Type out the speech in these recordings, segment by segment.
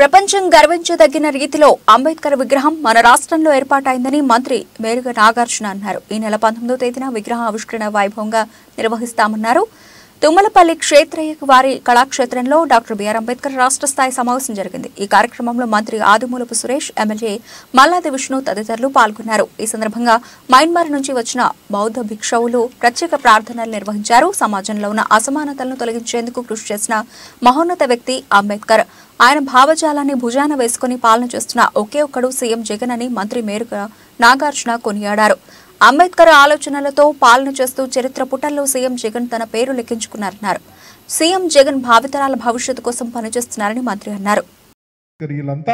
ప్రపంచం గర్వించదగిన రీతిలో అంబేద్కర్ విగ్రహం మన రాష్ట్రంలో ఏర్పాటైందని మంత్రి మేరుగ నాగార్జున అన్నారు ఈ నెల పంతొమ్మిదో తేదీన విగ్రహ ఆవిష్కరణ వైభవంగా నిర్వహిస్తామన్నారు తుమ్మలపల్లి క్షేత్రయ్య వారి కళాక్షేత్రంలో డాక్టర్ బిఆర్ అంబేద్కర్ రాష్ట్ర స్థాయి సమావేశం జరిగింది ఈ కార్యక్రమంలో మంత్రి ఆదిమూలపు సురేష్ ఎమ్మెల్యే మల్లాది విష్ణు తదితరులు పాల్గొన్నారు ఈ సందర్భంగా మయన్మార్ నుంచి వచ్చిన బౌద్ధ భిక్షువులు ప్రత్యేక ప్రార్థనలు నిర్వహించారు సమాజంలో ఉన్న అసమానతలను తొలగించేందుకు కృషి చేసిన మహోన్నత వ్యక్తి అంబేద్కర్ ఆయన భావజాలాన్ని భుజాన వేసుకుని పాలన చేస్తున్న ఒకే ఒక్కడు సీఎం జగన్ అని మంత్రి మేరుగా నాగార్జున కొనియాడారు అంబేద్కర్ ఆలోచనలతో పాలన చేస్తూ చరిత్ర పుటల్లో సీఎం జగన్ తన పేరు లెక్కించుకున్నారన్నారు సీఎం జగన్ భావితరాల భవిష్యత్తు కోసం పనిచేస్తున్నారని మంత్రి అన్నారు వీళ్ళంతా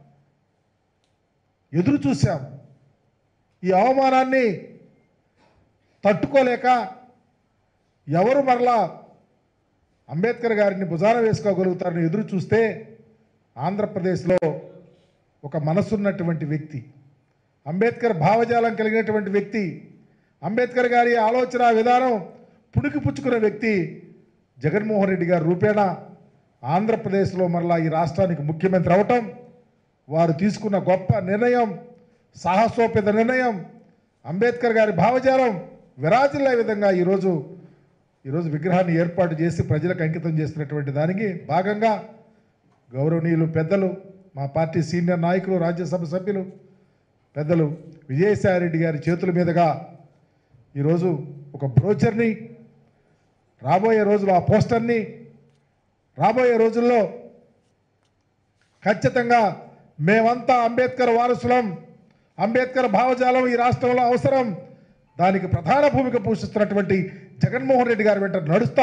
ఎదురు చూశాం ఈ అవమానాన్ని తట్టుకోలేక ఎవరు మరలా అంబేద్కర్ గారిని భుజాన వేసుకోగలుగుతారని ఎదురు చూస్తే ఆంధ్రప్రదేశ్లో ఒక మనసున్నటువంటి వ్యక్తి అంబేద్కర్ భావజాలం కలిగినటువంటి వ్యక్తి అంబేద్కర్ గారి ఆలోచన విధానం పుడికి పుచ్చుకున్న వ్యక్తి జగన్మోహన్ రెడ్డి గారి రూపేణ ఆంధ్రప్రదేశ్లో మరలా ఈ రాష్ట్రానికి ముఖ్యమంత్రి అవటం వారు తీసుకున్న గొప్ప నిర్ణయం సాహసోపేత నిర్ణయం అంబేద్కర్ గారి భావజాలం విరాజిల్లే విధంగా ఈరోజు ఈరోజు విగ్రహాన్ని ఏర్పాటు చేసి ప్రజలకు అంకితం చేస్తున్నటువంటి దానికి భాగంగా గౌరవనీయులు పెద్దలు మా పార్టీ సీనియర్ నాయకులు రాజ్యసభ సభ్యులు పెద్దలు విజయసాయిరెడ్డి గారి చేతుల మీదుగా ఈరోజు ఒక బ్రోచర్ని రాబోయే రోజులు ఆ పోస్టర్ని రాబోయే రోజుల్లో ఖచ్చితంగా మేమంతా అంబేద్కర్ వారసులం అంబేద్కర్ భావజాలం ఈ రాష్ట్రంలో అవసరం దానికి ప్రధాన భూమిక పోషిస్తున్నటువంటి జగన్మోహన్ రెడ్డి గారి వెంట నడుస్తా